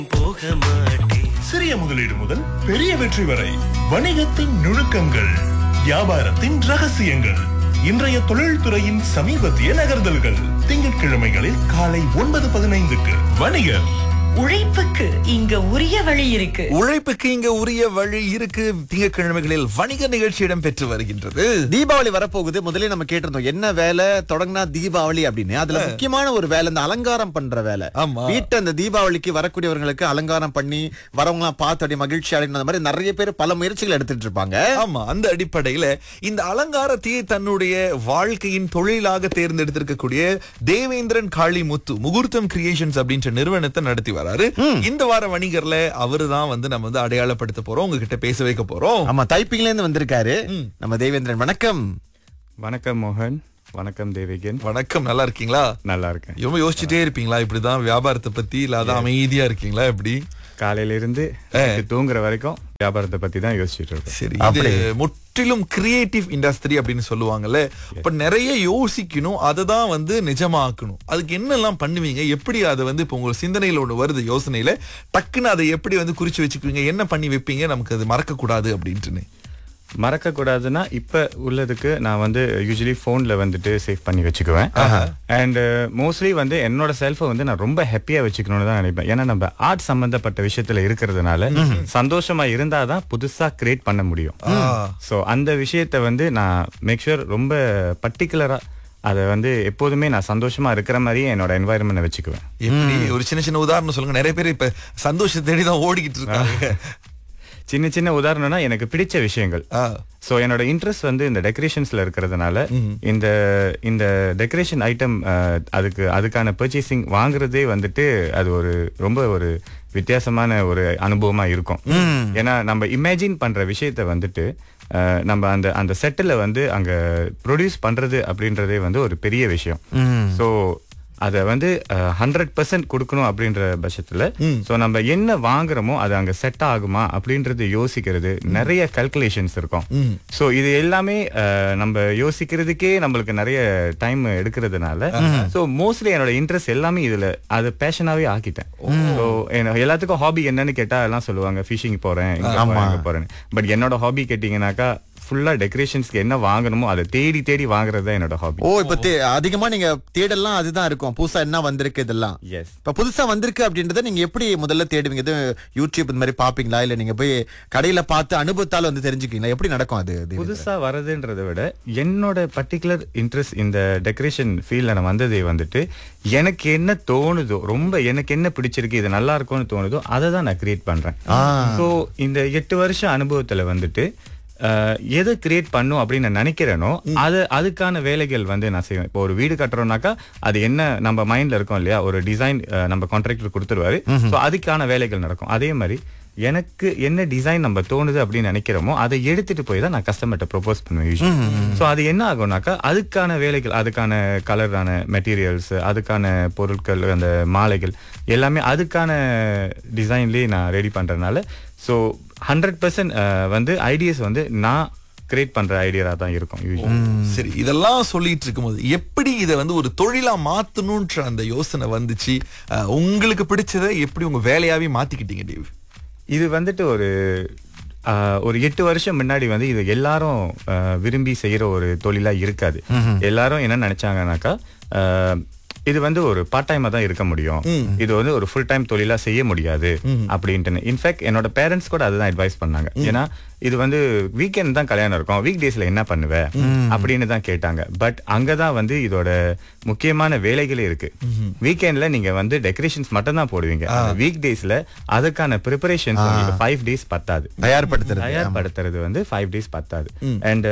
போக மாட்டேன் சிறிய முதலீடு முதல் பெரிய வெற்றி வரை வணிகத்தின் நுணுக்கங்கள் வியாபாரத்தின் ரகசியங்கள் இன்றைய தொழில்துறையின் சமீபத்திய நகர்தல்கள் திங்கட்கிழமைகளில் காலை ஒன்பது பதினைந்துக்கு வணிகர் உழைப்புக்கு இங்க உரிய வழி இருக்கு உழைப்புக்கு இங்க உரிய வழி இருக்கு திங்கட்கிழமைகளில் வணிக நிகழ்ச்சி இடம்பெற்று வருகின்றது தீபாவளி வரப்போகுது முதல்ல நம்ம கேட்டிருந்தோம் என்ன வேலை தொடங்கினா தீபாவளி அப்படின்னு அதுல முக்கியமான ஒரு வேலை இந்த அலங்காரம் பண்ற வேலை ஆமா. வீட்டை அந்த தீபாவளிக்கு வரக்கூடியவர்களுக்கு அலங்காரம் பண்ணி வரவங்க எல்லாம் பார்த்து அப்படி மகிழ்ச்சி அடைந்த மாதிரி நிறைய பேர் பல முயற்சிகள் எடுத்துட்டு இருப்பாங்க ஆமா அந்த அடிப்படையில இந்த அலங்காரத்தையே தன்னுடைய வாழ்க்கையின் தொழிலாக தேர்ந்தெடுத்திருக்கக்கூடிய தேவேந்திரன் காளிமுத்து முகூர்த்தம் கிரியேஷன்ஸ் அப்படின்ற நிறுவனத்தை நடத்தி வராரு இந்த வார வணிகர்ல அவருதான் வந்து நம்ம வந்து அடையாளப்படுத்த போறோம் உங்ககிட்ட பேச வைக்க போறோம் ஆமா டைப்பிங்ல இருந்து வந்திருக்காரு நம்ம தேவேந்திரன் வணக்கம் வணக்கம் மோகன் வணக்கம் தேவிகன் வணக்கம் நல்லா இருக்கீங்களா நல்லா இருக்கேன் ரொம்ப யோசிச்சுட்டே இருப்பீங்களா இப்படிதான் வியாபாரத்தை பத்தி இல்ல அதான் அமைதியா இருக்கீங்களா எப்படி காலையில இருந்து நைட்டு தூங்குற வரைக்கும் வியாபாரத்தை பத்தி தான் யோசிச்சுட்டு இருக்கோம் சரி இது முற்றிலும் கிரியேட்டிவ் இண்டஸ்ட்ரி அப்படின்னு சொல்லுவாங்கல்ல இப்ப நிறைய யோசிக்கணும் அதை தான் வந்து நிஜமாக்கணும் அதுக்கு என்னெல்லாம் பண்ணுவீங்க எப்படி அதை வந்து இப்போ உங்க சிந்தனையில ஒண்ணு வருது யோசனையில டக்குன்னு அதை எப்படி வந்து குறிச்சு வச்சுக்குவீங்க என்ன பண்ணி வைப்பீங்க நமக்கு அது மறக்க கூடாது அப்படின்ட்டுன்னு மறக்க கூடாதுன்னா இப்ப உள்ளதுக்கு நான் வந்து யூஸ்வலி போன்ல வந்துட்டு சேவ் பண்ணி வச்சுக்குவேன் அண்ட் மோஸ்ட்லி வந்து என்னோட செல்ஃபை வந்து நான் ரொம்ப ஹாப்பியா வச்சுக்கணும்னு தான் நினைப்பேன் ஏன்னா நம்ம ஆர்ட் சம்பந்தப்பட்ட விஷயத்துல இருக்கிறதுனால சந்தோஷமா இருந்தாதான் புதுசா கிரியேட் பண்ண முடியும் ஸோ அந்த விஷயத்த வந்து நான் மேக் ஷூர் ரொம்ப பர்டிகுலரா அதை வந்து எப்போதுமே நான் சந்தோஷமா இருக்கிற மாதிரியே என்னோட என்வாயர்மெண்ட் வச்சுக்குவேன் எப்படி ஒரு சின்ன சின்ன உதாரணம் சொல்லுங்க நிறைய பேர் இப்ப சந்தோஷத்தை தேடி தான் ஓடிக்கிட்டு இருக்காங்க சின்ன சின்ன உதாரணம்னா எனக்கு பிடிச்ச விஷயங்கள் ஆ. சோ என்னோட இன்ட்ரெஸ்ட் வந்து இந்த டெக்கரேஷன்ஸ்ல இருக்கிறதுனால இந்த இந்த டெக்கரேஷன் ஐட்டம் அதுக்கு அதுக்கான பர்ச்சேசிங் வாங்குறதே வந்துட்டு அது ஒரு ரொம்ப ஒரு வித்தியாசமான ஒரு அனுபவமா இருக்கும் ஏன்னா நம்ம இமேஜின் பண்ற விஷயத்த வந்துட்டு அஹ், நம்ம அந்த அந்த செட்டில் வந்து அங்க ப்ரொடியூஸ் பண்றது அப்படின்றதே வந்து ஒரு பெரிய விஷயம் ஸோ அதை வந்து ஹண்ட்ரட் பர்சன்ட் கொடுக்கணும் அப்படின்ற பட்சத்துல ஸோ நம்ம என்ன வாங்குறோமோ அது அங்க செட் ஆகுமா அப்படின்றது யோசிக்கிறது நிறைய கல்குலேஷன்ஸ் இருக்கும் ஸோ இது எல்லாமே அஹ், நம்ம யோசிக்கிறதுக்கே நம்மளுக்கு நிறைய டைம் எடுக்கிறதுனால ஸோ மோஸ்ட்லி என்னோட இன்ட்ரெஸ்ட் எல்லாமே இதுல அது பேஷனாவே ஆக்கிட்டேன் ஸோ எல்லாத்துக்கும் ஹாபி என்னன்னு கேட்டா எல்லாம் சொல்லுவாங்க ஃபிஷிங் போறேன் இங்க போறேன், அங்க போறேன் பட் என்னோட ஹாபி கேட்டீங்கன்னாக்கா ஃபுல்லா டெக்கரேஷன்ஸ்க்கு என்ன வாங்கணுமோ அதை தேடி தேடி வாங்குறது தான் என்னோட ஹாபி ஓ இப்ப தே- அதிகமா நீங்க தேடலாம் அதுதான் இருக்கும் புதுசா என்ன வந்திருக்கு இதெல்லாம் எஸ் இப்ப புதுசா வந்திருக்கு அப்படின்றத நீங்க எப்படி முதல்ல தேடுவீங்க இது யூடியூப் இந்த மாதிரி பாப்பீங்களா இல்ல நீங்க போய் கடையில பார்த்து அனுபவத்தால வந்து தெரிஞ்சுக்கீங்களா எப்படி நடக்கும் அது அது புதுசா வரதுன்றதை விட என்னோட பர்டிகுலர் இன்ட்ரெஸ்ட் இந்த டெக்கரேஷன் ஃபீல்ட்ல நான் வந்ததே வந்துட்டு எனக்கு என்ன தோணுதோ ரொம்ப எனக்கு என்ன பிடிச்சிருக்கு இது நல்லா இருக்கும்னு தோணுதோ அதை தான் நான் கிரியேட் பண்றேன் ஸோ இந்த எட்டு வருஷம் அனுபவத்துல வந்துட்டு அஹ், எதை கிரியேட் பண்ணும் அப்படின்னு நான் நினைக்கிறேனோ அது அதுக்கான வேலைகள் வந்து நான் செய்வேன் இப்போ ஒரு வீடு கட்டுறோம்னாக்கா அது என்ன நம்ம மைண்ட்ல இருக்கும் இல்லையா ஒரு டிசைன் நம்ம கான்ட்ராக்டர் கொடுத்துருவாரு ஸோ அதுக்கான வேலைகள் நடக்கும் அதே மாதிரி எனக்கு என்ன டிசைன் நம்ம தோணுது அப்படின்னு நினைக்கிறோமோ அதை எடுத்துட்டு போய் தான் நான் கஸ்டமர்கிட்ட ப்ரொபோஸ் பண்ணுவேன் யூஸ்வலி ஸோ அது என்ன ஆகும்னாக்கா அதுக்கான வேலைகள் அதுக்கான கலரான மெட்டீரியல்ஸ் அதுக்கான பொருட்கள் அந்த மாலைகள் எல்லாமே அதுக்கான டிசைன்லேயே நான் ரெடி பண்றதுனால ஸோ ஹண்ட்ரட் பர்சன்ட் வந்து ஐடியாஸ் வந்து நான் கிரியேட் பண்ற ஐடியா தான் இருக்கும் யூஸ்வலி சரி இதெல்லாம் சொல்லிட்டு இருக்கும்போது எப்படி இதை வந்து ஒரு தொழிலா மாத்தணும்ன்ற அந்த யோசனை வந்துச்சு அஹ், உங்களுக்கு பிடிச்சதை எப்படி உங்க வேலையாவே மாத்திக்கிட்டீங்க டேவ் இது வந்துட்டு ஒரு ஆஹ், ஒரு எட்டு வருஷம் முன்னாடி வந்து இது எல்லாரும் ஆஹ், விரும்பி செய்யற ஒரு தொழிலா இருக்காது எல்லாரும் என்ன நினைச்சாங்கன்னாக்கா ஆஹ், இது வந்து ஒரு பார்ட் டைமா தான் இருக்க முடியும் இது வந்து ஒரு ஃபுல் டைம் தொழிலா செய்ய முடியாது அப்படின்ட்டு இன்ஃபேக்ட் என்னோட பேரண்ட்ஸ் கூட அதுதான் அட்வைஸ் பண்ணாங்க ஏன்னா இது வந்து வீக்கெண்ட் தான் கல்யாணம் இருக்கும் வீக் டேஸ்ல என்ன பண்ணுவ அப்படின்னு தான் கேட்டாங்க பட் அங்கதான் வந்து இதோட முக்கியமான வேலைகளே இருக்கு வீக்கெண்ட்ல நீங்க வந்து டெக்கரேஷன்ஸ் மட்டும் தான் போடுவீங்க வீக் டேஸ்ல அதுக்கான ப்ரிப்பரேஷன்ஸ் உங்களுக்கு ஃபைவ் டேஸ் பத்தாது தயார்படுத்துறது தயார்படுத்துறது வந்து ஃபைவ் டேஸ் பத்தாது அண்ட்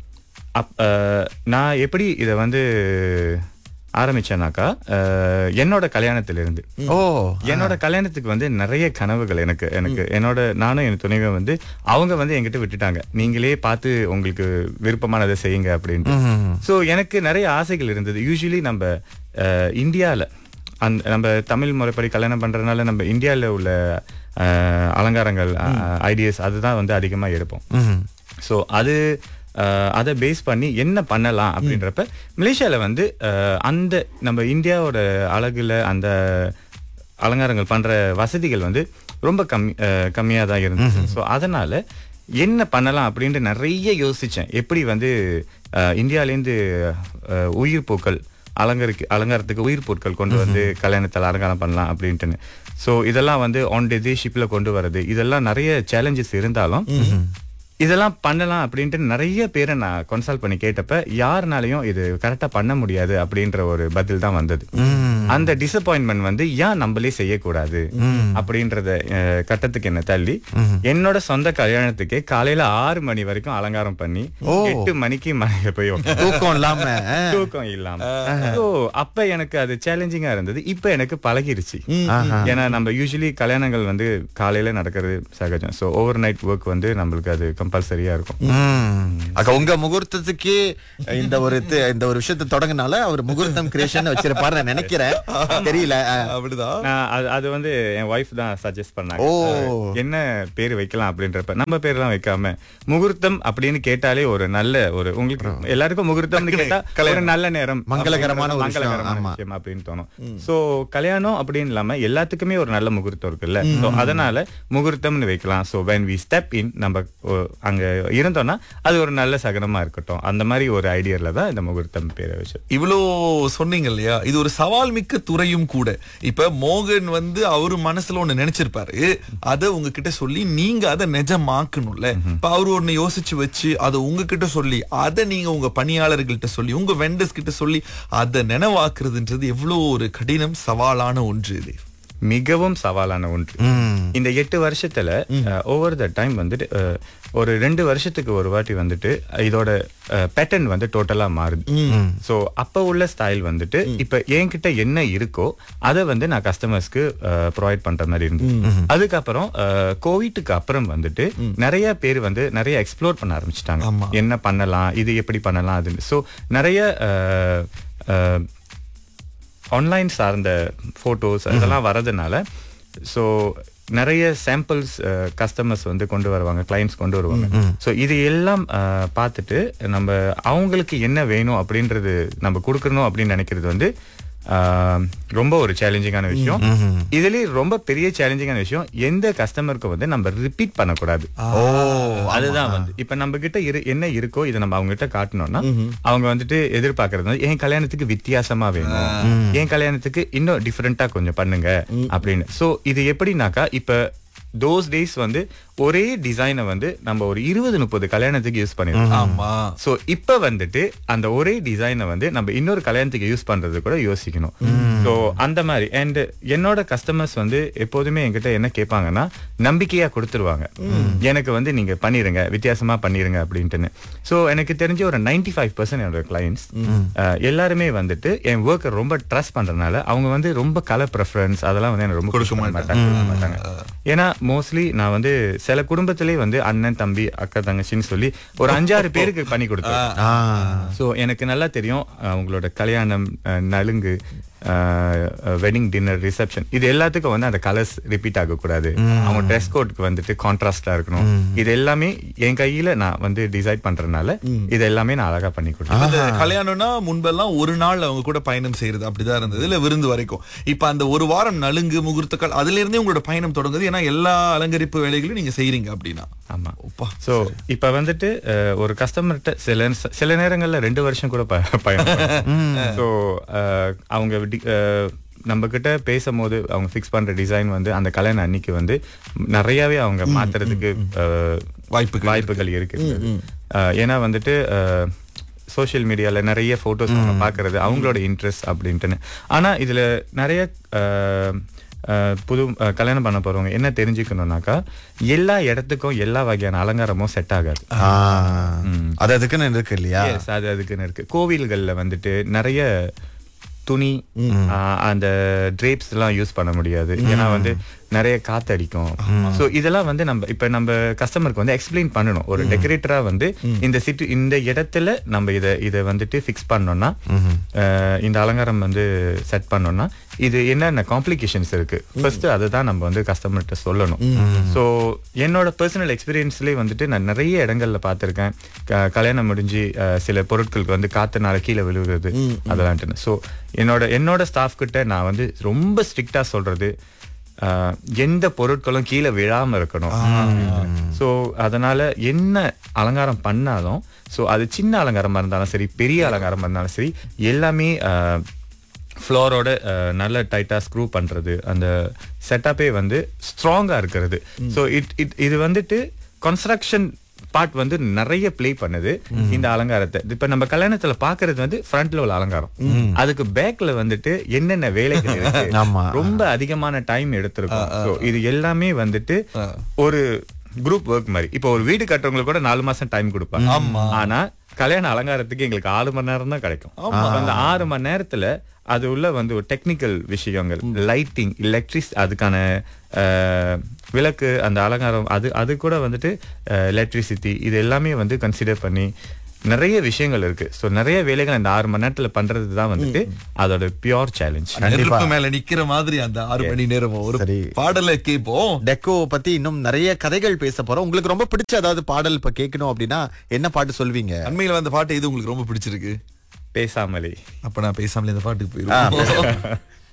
நான் எப்படி இதை வந்து ஆரம்பிச்சேனாக்கா அஹ், என்னோட கல்யாணத்திலிருந்து ஓ என்னோட கல்யாணத்துக்கு வந்து நிறைய கனவுகள் எனக்கு எனக்கு என்னோட நானும் என் துணைவை வந்து அவங்க வந்து என்கிட்ட விட்டுட்டாங்க நீங்களே பார்த்து உங்களுக்கு விருப்பமானதை செய்யுங்க அப்படின்ட்டு ஸோ எனக்கு நிறைய ஆசைகள் இருந்தது யூஸ்வலி நம்ம அஹ், இந்தியால அந்த நம்ம தமிழ் முறைப்படி கல்யாணம் பண்றதுனால நம்ம இந்தியால உள்ள அஹ், அலங்காரங்கள் ஐடியாஸ் அதுதான் வந்து அதிகமா எடுப்போம் ஸோ அது அஹ், அதை பேஸ் பண்ணி என்ன பண்ணலாம் அப்படின்றப்ப மலேசியால வந்து அஹ், அந்த நம்ம இந்தியாவோட அழகுல அந்த அலங்காரங்கள் பண்ற வசதிகள் வந்து ரொம்ப கம்மி கம்மியாக தான் இருந்துச்சு ஸோ அதனால என்ன பண்ணலாம் அப்படின்ட்டு நிறைய யோசிச்சேன் எப்படி வந்து அஹ், இந்தியாலேருந்து அஹ், உயிர் பூக்கள் அலங்கரிக்கு அலங்காரத்துக்கு உயிர் பொருட்கள் கொண்டு வந்து கல்யாணத்தில் அலங்காரம் பண்ணலாம் அப்படின்ட்டுன்னு ஸோ இதெல்லாம் வந்து ஆன் டே ஷிப்பில் கொண்டு வர்றது இதெல்லாம் நிறைய சேலஞ்சஸ் இருந்தாலும் இதெல்லாம் பண்ணலாம் அப்படின்ட்டு நிறைய பேரை நான் கன்சல்ட் பண்ணி கேட்டப்ப யாருனாலையும் இது கரெக்டா பண்ண முடியாது அப்படின்ற ஒரு பதில் தான் வந்தது அந்த டிசப்பாயின்மெண்ட் வந்து ஏன் நம்மளே செய்யக்கூடாது அப்படின்றத அஹ், கட்டத்துக்கு என்ன தள்ளி என்னோட சொந்த கல்யாணத்துக்கே காலையில ஆறு மணி வரைக்கும் அலங்காரம் பண்ணி எட்டு மணிக்கு மனையில போய் உட்கார்ந்தேன். தூக்கம் இல்லாம தூக்கம் இல்லாம So, அப்ப எனக்கு அது சேலஞ்சிங்கா இருந்தது இப்ப எனக்கு பழகிருச்சு ஏன்னா நம்ம யூஸ்வலி கல்யாணங்கள் வந்து காலையில நடக்கிறது சகஜம் சோ ஓவர் நைட் ஒர்க் வந்து நம்மளுக்கு அது கம்பல்சரியா இருக்கும் ம். அக்கா உங்க முகூர்த்தத்துக்கு இந்த ஒரு தி- இந்த ஒரு விஷயத்தை தொடங்கினால அவர் முகூர்த்தம் கிரியேஷன் வச்சிருப்பாரு நான் நினைக்கிறேன் தெரியல அஹ், அப்படிதான் நான் அது அது வந்து என் ஒய்ஃப் தான் சஜஸ்ட் பண்ணாங்க ஓ. அஹ், என்ன பேர் வைக்கலாம் அப்படின்றப்ப நம்ம பேர்லாம் வைக்காம முகூர்த்தம் அப்படின்னு கேட்டாலே ஒரு நல்ல ஒரு உங்களுக்கு எல்லாருக்கும் முகூர்த்தம்னு கேட்டா ஒரு நல்ல நேரம் மங்களகரமான ஒரு விஷயம், மங்களகரமான ஆமா. விஷயம் அப்படின்னு தோணும் சோ கல்யாணம் அப்படின்னு இல்லாம எல்லாத்துக்குமே ஒரு நல்ல முகூர்த்தம் இருக்குல்ல சோ அதனால முகூர்த்தம்னு வைக்கலாம் so when we step in நம்ம ஓ, அங்க இருந்தோம்னா அது ஒரு நல்ல சகனமா இருக்கட்டும் அந்த மாதிரி ஒரு ஐடியால தான் இந்த முகூர்த்தம் பேரை வச்சு இவ்வளோ சொன்னீங்க இல்லையா இது ஒரு சவால் மிக்க துறையும் கூட இப்ப மோகன் வந்து அவரு மனசுல ஒண்ணு நினைச்சிருப்பாரு அதை உங்ககிட்ட சொல்லி நீங்க அதை நிஜமாக்கணும்ல இப்ப அவரு ஒண்ணு யோசிச்சு வச்சு அதை உங்ககிட்ட சொல்லி அதை நீங்க உங்க பணியாளர்கள்ட்ட சொல்லி உங்க வெண்டர்ஸ் கிட்ட சொல்லி அதை நினைவாக்குறதுன்றது எவ்வளவு ஒரு கடினம் சவாலான ஒன்று இது மிகவும் சவாலான ஒன்று இந்த எட்டு வருஷத்துல ஓவர் த டைம் வந்துட்டு அஹ், ஒரு ரெண்டு வருஷத்துக்கு ஒரு வாட்டி வந்துட்டு இதோட பேட்டர்ன் வந்து டோட்டலா மாறுது சோ அப்ப உள்ள ஸ்டைல் வந்துட்டு இப்ப என்கிட்ட என்ன இருக்கோ அதை வந்து நான் கஸ்டமர்ஸ்க்கு ப்ரொவைட் பண்ற மாதிரி இருந்தது அதுக்கப்புறம் கோவிட்டுக்கு அப்புறம் வந்துட்டு நிறைய பேர் வந்து நிறைய எக்ஸ்ப்ளோர் பண்ண ஆரம்பிச்சிட்டாங்க என்ன பண்ணலாம் இது எப்படி பண்ணலாம் அதுன்னு ஸோ நிறைய அஹ், அஹ், ஆன்லைன் சார்ந்த ஃபோட்டோஸ் அதெல்லாம் வரதுனால ஸோ நிறைய சாம்பிள்ஸ் கஸ்டமர்ஸ் வந்து கொண்டு வருவாங்க கிளைண்ட்ஸ் கொண்டு வருவாங்க ஸோ இது எல்லாம் அஹ், பார்த்துட்டு நம்ம அவங்களுக்கு என்ன வேணும் அப்படின்றது நம்ம கொடுக்கணும் அப்படின்னு நினைக்கிறது வந்து அஹ், ரொம்ப ஒரு சேலஞ்சிங்கான விஷயம் இதுலயே ரொம்ப பெரிய சேலஞ்சிங்கான விஷயம் எந்த கஸ்டமருக்கு வந்து நம்ம ரிப்பீட் பண்ணக்கூடாது ஓ அதுதான் வந்து இப்ப நம்ம கிட்ட இரு என்ன இருக்கோ இதை நம்ம அவங்க கிட்ட காட்டணும்னா அவங்க வந்துட்டு எதிர்பார்க்கறது வந்து என் கல்யாணத்துக்கு வித்தியாசமா வேணும் என் கல்யாணத்துக்கு இன்னும் டிஃபரெண்டா கொஞ்சம் பண்ணுங்க அப்படின்னு சோ இது எப்படின்னாக்கா இப்ப தோஸ் டேஸ் வந்து ஒரே டிசைனை வந்து நம்ம ஒரு இருபது முப்பது கல்யாணத்துக்கு யூஸ் பண்ணிருக்கோம் ஆமா சோ இப்ப வந்துட்டு அந்த ஒரே டிசைனை வந்து நம்ம இன்னொரு கல்யாணத்துக்கு யூஸ் பண்றது கூட யோசிக்கணும் சோ அந்த மாதிரி அண்ட் என்னோட கஸ்டமர்ஸ் வந்து எப்போதுமே என்கிட்ட என்ன கேட்பாங்கன்னா நம்பிக்கையா கொடுத்துருவாங்க எனக்கு வந்து நீங்க பண்ணிருங்க வித்தியாசமா பண்ணிருங்க அப்படின்ட்டுன்னு சோ எனக்கு தெரிஞ்ச ஒரு 95% ஃபைவ் பர்சன்ட் என்னோட கிளைண்ட்ஸ் எல்லாருமே வந்துட்டு என் ஒர்க்கை ரொம்ப ட்ரஸ்ட் பண்றதுனால அவங்க வந்து ரொம்ப கலர் ப்ரெஃபரன்ஸ் அதெல்லாம் வந்து எனக்கு ரொம்ப கொடுக்க கொடுக்க மாட்டாங்க கொடுக்க மாட்டாங்க ஏன்னா மோஸ்ட்லி நான் வந்து சில குடும்பத்திலே வந்து அண்ணன் தம்பி அக்கா தங்கச்சின்னு சொல்லி ஒரு அஞ்சாறு பேருக்கு பண்ணி கொடுத்தேன் ஆ ஸோ எனக்கு நல்லா தெரியும் அஹ், உங்களோட கல்யாணம் அஹ், நலுங்கு வெட்டிங் டின்னர் ரிசப்ஷன் இது எல்லாத்துக்கும் வந்து அந்த கலர்ஸ் ரிப்பீட் ஆகக்கூடாது அவங்க ட்ரெஸ் கோட்க்கு வந்துட்டு கான்ட்ராஸ்டா இருக்கணும் இது எல்லாமே என் கையில நான் வந்து டிசைட் பண்றதுனால இது எல்லாமே நான் அழகா பண்ணி கொடுத்தேன் இந்த கல்யாணம்னா முன்பெல்லாம் ஒரு நாள் அவங்க கூட பயணம் செய்யறது அப்படிதான் இருந்தது இல்ல விருந்து வரைக்கும் இப்ப அந்த ஒரு வாரம் நலுங்கு முகூர்த்தக்கால் அதுல இருந்தே உங்களோட பயணம் தொடங்குது ஏன்னா எல்லா அலங்கரிப்பு வேலைகளும் நீங்க செய்றீங்க அப்படின்னா ஆமா அப்பா, சோ இப்ப வந்துட்டு அஹ், ஒரு கஸ்டமர்கிட்ட சில சில நேரங்கள்ல ரெண்டு வருஷம் கூட ப- பயணம் ஸோ அவங்க டி- அஹ், நம்ம கிட்ட பேசும்போது அவங்க ஃபிக்ஸ் பண்ற டிசைன் வந்து அந்த கல்யாணம் அன்னைக்கு வந்து நிறையவே அவங்க மாத்துறதுக்கு அஹ், வாய்ப்புகள் வாய்ப்புகள் இருக்கு அஹ், ஏன்னா வந்துட்டு சோஷியல் மீடியால நிறைய போட்டோஸ் நம்ம பாக்குறது அவங்களோட இன்ட்ரெஸ்ட் அப்படின்ட்டுன்னு ஆனா இதுல நிறைய அஹ், அஹ், புது அஹ், கல்யாணம் பண்ண போறவங்க என்ன தெரிஞ்சுக்கணும்னாக்கா எல்லா இடத்துக்கும் எல்லா வகையான அலங்காரமும் செட் ஆகாது ஆ. அது அதுக்குன்னு இருக்கு இல்லையா Yes, அது அதுக்குன்னு இருக்கு கோவில்கள்ல வந்துட்டு நிறைய துணி ஆஹ், அந்த drapes எல்லாம் யூஸ் பண்ண முடியாது ஏன்னா வந்து நிறைய காத்தடிக்கும் சோ இதெல்லாம் வந்து நம்ம இப்ப நம்ம கஸ்டமருக்கு வந்து எக்ஸ்பிளைன் பண்ணணும் ஒரு டெக்கரேட்டரா வந்து இந்த சிட்டு இந்த இடத்துல நம்ம இத இத வந்துட்டு ஃபிக்ஸ் பண்ணோம்னா அஹ், இந்த அலங்காரம் வந்து செட் பண்ணோம்னா இது என்னென்ன காம்ப்ளிகேஷன்ஸ் இருக்கு ஃபர்ஸ்ட் அதுதான் நம்ம வந்து கஸ்டமர்கிட்ட சொல்லணும் சோ என்னோட பர்சனல் எக்ஸ்பீரியன்ஸ்லயே வந்துட்டு நான் நிறைய இடங்கள்ல பார்த்திருக்கேன் க- கல்யாணம் முடிஞ்சு அஹ், சில பொருட்களுக்கு வந்து காத்துனால கீழே விழுகுறது அதெல்லாம் ஸோ என்னோட என்னோட ஸ்டாஃப் கிட்ட நான் வந்து ரொம்ப ஸ்ட்ரிக்டா சொல்றது ஆஹ், எந்த பொருட்களும் கீழே விழாம இருக்கணும் ஸோ அதனால என்ன அலங்காரம் பண்ணாலும் ஸோ அது சின்ன அலங்காரமா இருந்தாலும் சரி பெரிய அலங்காரமா இருந்தாலும் சரி எல்லாமே ஃப்ளோரோட நல்ல டைட்டா ஸ்க்ரூ பண்றது அந்த செட்டப்பே வந்து ஸ்ட்ராங்கா இருக்கிறது ஸோ இட் இட் இது வந்துட்டு கன்ஸ்ட்ரக்ஷன் பார்ட் வந்து நிறைய ப்ளே பண்ணுது இந்த அலங்காரத்தை இப்ப நம்ம கல்யாணத்துல பாக்குறது வந்து ஃப்ரண்ட்ல உள்ள அலங்காரம் அதுக்கு பேக்ல வந்துட்டு என்னென்ன வேலைகள் இருக்கு ஆமா. ரொம்ப அதிகமான டைம் எடுத்திருக்கும் So, இது எல்லாமே வந்துட்டு ஒரு குரூப் ஒர்க் மாதிரி இப்போ ஒரு வீடு கட்டுறவங்களுக்கு கூட நாலு மாசம் டைம் கொடுப்பாங்க ஆனா கல்யாண அலங்காரத்துக்கு எங்களுக்கு ஆறு மணி நேரம் தான் கிடைக்கும் அப்ப அந்த ஆறு மணி நேரத்துல அது உள்ள வந்து ஒரு டெக்னிக்கல் விஷயங்கள் லைட்டிங் எலக்ட்ரிஸ் அதுக்கான அஹ், விளக்கு அந்த அலங்காரம் அது அது கூட வந்துட்டு எலக்ட்ரிசிட்டி இது எல்லாமே வந்து கன்சிடர் பண்ணி நிறைய விஷயங்கள் இருக்கு ஸோ நிறைய வேலைகள் இந்த ஆறு மணி நேரத்துல பண்றது தான் வந்துட்டு அதோட பியோர் சேலஞ்ச் நெருப்பு மேல நிக்கிற மாதிரி அந்த ஆறு மணி நேரம் ஒரு சரி. பாடலை கேட்போம் டெக்கோ பத்தி இன்னும் நிறைய கதைகள் பேச போறோம் உங்களுக்கு ரொம்ப பிடிச்ச ஏதாவது பாடல் இப்ப கேட்கணும் அப்படின்னா என்ன பாட்டு சொல்வீங்க அண்மையில வந்த பாட்டு எது உங்களுக்கு ரொம்ப பிடிச்சிருக்கு பேசாமலே அப்ப நான் பேசாமலே இந்த பாட்டுக்கு போயிருவோம்